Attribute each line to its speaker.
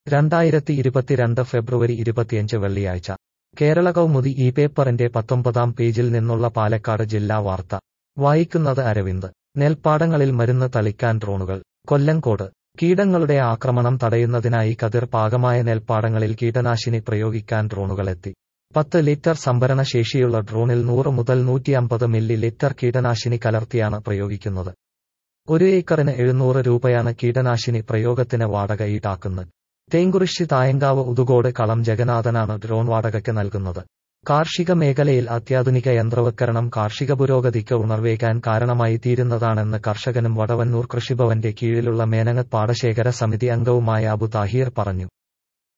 Speaker 1: രണ്ടായിരത്തി ഇരുപത്തിരണ്ട് ഫെബ്രുവരി ഇരുപത്തിയഞ്ച് വെള്ളിയാഴ്ച കേരള കൗമുദി ഈ പേപ്പറിന്റെ പത്തൊമ്പതാം പേജിൽ നിന്നുള്ള പാലക്കാട് ജില്ലാ വാർത്ത വായിക്കുന്നത് അരവിന്ദ് നെൽപ്പാടങ്ങളിൽ മരുന്ന് തളിക്കാൻ ഡ്രോണുകൾ കൊല്ലങ്കോട് കീടങ്ങളുടെ ആക്രമണം തടയുന്നതിനായി കതിർ പാകമായ നെൽപ്പാടങ്ങളിൽ കീടനാശിനി പ്രയോഗിക്കാൻ ഡ്രോണുകളെത്തി പത്ത് ലിറ്റർ സംഭരണ ശേഷിയുള്ള ഡ്രോണിൽ നൂറ് മുതൽ നൂറ്റിയമ്പത് മില്ലി ലിറ്റർ കീടനാശിനി കലർത്തിയാണ് പ്രയോഗിക്കുന്നത് ഒരു ഏക്കറിന് എഴുന്നൂറ് രൂപയാണ് കീടനാശിനി പ്രയോഗത്തിന് വാടക ഈടാക്കുന്നത് തേങ്കുറിശ്ശി തായങ്കാവ് ഉതുകോട് കളം ജഗന്നാഥനാണ് ഡ്രോൺ വാടകയ്ക്ക് നൽകുന്നത് കാർഷിക മേഖലയിൽ അത്യാധുനിക യന്ത്രവൽക്കരണം കാർഷിക പുരോഗതിക്ക് ഉണർവേകാൻ കാരണമായി തീരുന്നതാണെന്ന് കർഷകനും വടവന്നൂർ കൃഷിഭവന്റെ കീഴിലുള്ള മേനങ്ങത് പാടശേഖര സമിതി അംഗവുമായ അബു താഹിർ പറഞ്ഞു